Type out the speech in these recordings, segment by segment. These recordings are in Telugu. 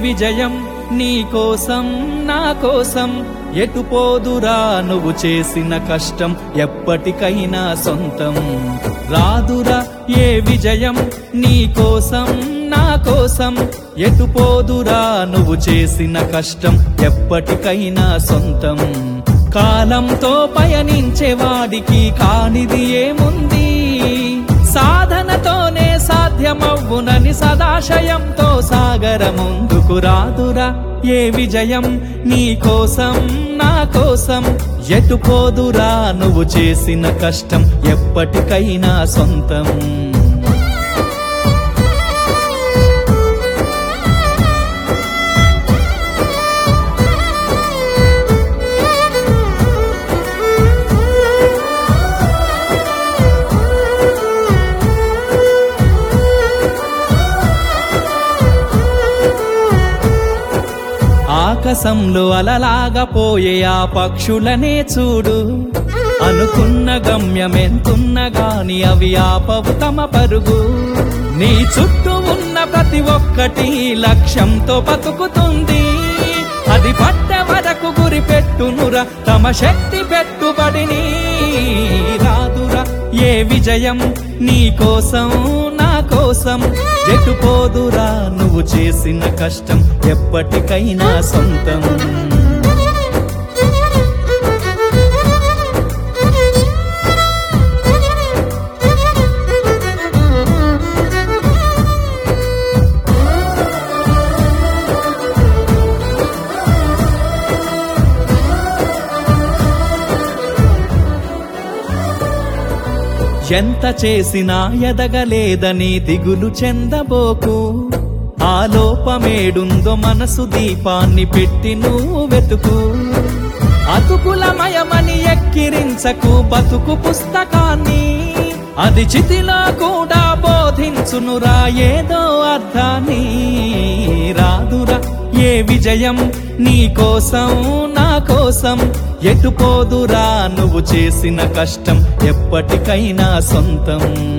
విజయం నీ కోసం నా కోసం ఎటు పోదురా నువ్వు చేసిన కష్టం ఎప్పటికైనా సొంతం రాదురా ఏ విజయం నీ కోసం నా కోసం ఎటు పోదురా నువ్వు చేసిన కష్టం ఎప్పటికైనా సొంతం కాలంతో పయనించే వాడికి కానిది ఏముంది సాధనతోనే సాధ్యమవ్వునని సదాశయంతో సాగర ముందుకు రాదురా ఏ విజయం నీ కోసం నా కోసం ఎటు పోదురా నువ్వు చేసిన కష్టం ఎప్పటికైనా సొంతం ఆకాశంలో అలలాగా పోయే ఆ పక్షులనే చూడు అనుకున్న గమ్యమెంతున్న గాని అవి ఆపవు తమ పరుగు నీ చుట్టూ ఉన్న ప్రతి ఒక్కటి లక్ష్యంతో బతుకుతుంది అది పట్ట వరకు గురి పెట్టునురా తమ శక్తి పెట్టుబడిని రాదురా ఏ విజయం నీ కోసం నా కోసం ఎటు పోదురా నువ్వు చేసిన కష్టం ఎప్పటికైనా సొంతం ఎంత చేసినా ఎదగలేదని దిగులు చెందబోకు ఆ లోపమేడుందో మనసు దీపాన్ని పెట్టి నువ్వు వెతుకు అతుకులమయమని ఎక్కిరించకు బతుకు పుస్తకాన్ని అది చితిలో కూడా బోధించునురా ఏదో అర్థాన్ని రాదురా ఏ విజయం నీ కోసం నా కోసం ఎటు పోదురా నువ్వు చేసిన కష్టం ఎప్పటికైనా సొంతం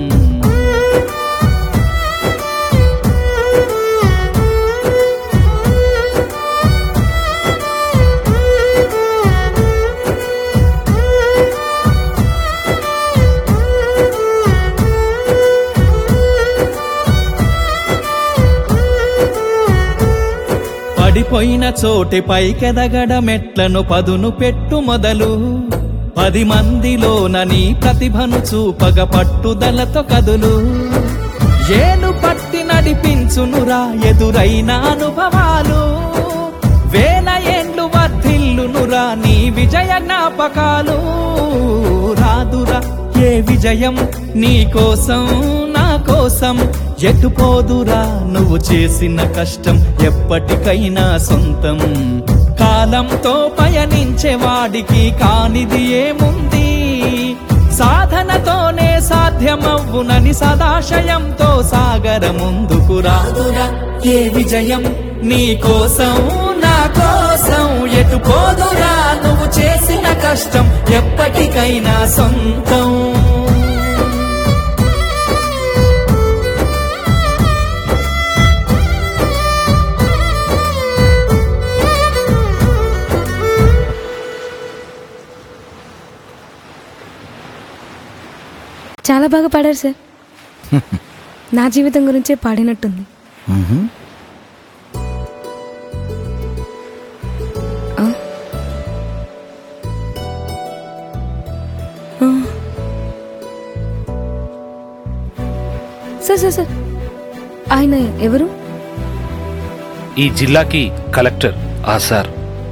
పడిపోయిన చోటి పైకెదగడ మెట్లను పదును పెట్టు మొదలు పది మందిలోన నీ ప్రతిభను చూపగ పట్టుదలతో కదులు ఏలు పట్టి నడిపించునురా ఎదురైన అనుభవాలు వేల ఏండ్లు వర్ధిల్లునురా నీ విజయ జ్ఞాపకాలు రాదురా ఏ విజయం నీ కోసం నా కోసం ఎటు పోదురా నువ్వు చేసిన కష్టం ఎప్పటికైనా సొంతం కాలంతో పయనించే వాడికి కానిది ఏముంది సాధనతోనే సాధ్యమవ్వునని సదాశయంతో సాగర ముందుకు రాదురా ఏ విజయం నీ కోసం నా కోసం ఎటు పోదురా నువ్వు చేసిన కష్టం ఎప్పటికైనా సొంతం చాలా బాగా పాడారు సార్ నా జీవితం గురించే పాడినట్టుంది ఆ. ఆ. సార్ సార్ సార్ ఆయన ఎవరు ఈ జిల్లాకి కలెక్టర్ ఆ సార్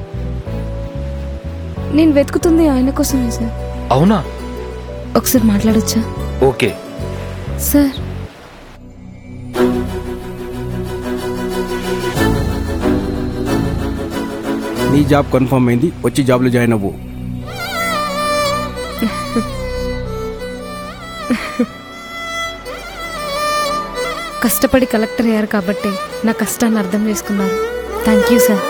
నేను వెతుకుతుంది ఆయన కోసమే సార్ అవునా ఒకసారి మాట్లాడొచ్చా ఓకే సార్ నీ జాబ్ కన్ఫర్మ్ అయింది వచ్చి జాబ్లో జాయిన్ అవ్వు కష్టపడి కలెక్టర్ అయ్యారు కాబట్టి నా కష్టాన్ని అర్థం చేసుకున్నారు థ్యాంక్ యూ సార్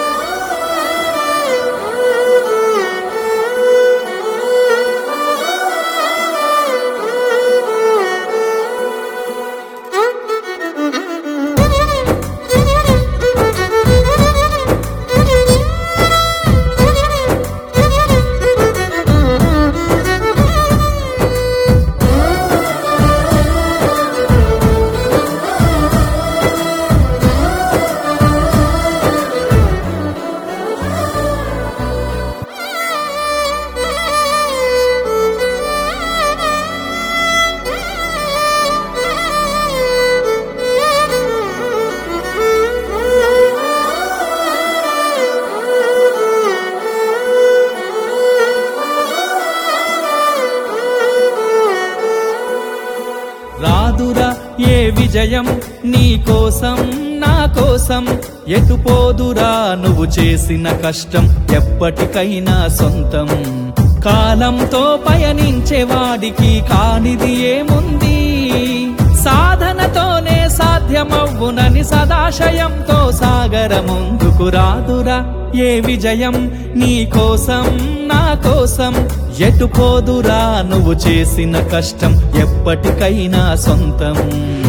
విజయం నీ కోసం నా కోసం ఎటు పోదురా నువ్వు చేసిన కష్టం ఎప్పటికైనా సొంతం కాలంతో పయనించే వాడికి కానిది ఏముంది సాధనతోనే సాధ్యమవ్వునని సదాశయంతో సాగర ముందుకు రాదురా ఏ విజయం నీ కోసం నా కోసం ఎటు పోదురా నువ్వు చేసిన కష్టం ఎప్పటికైనా సొంతం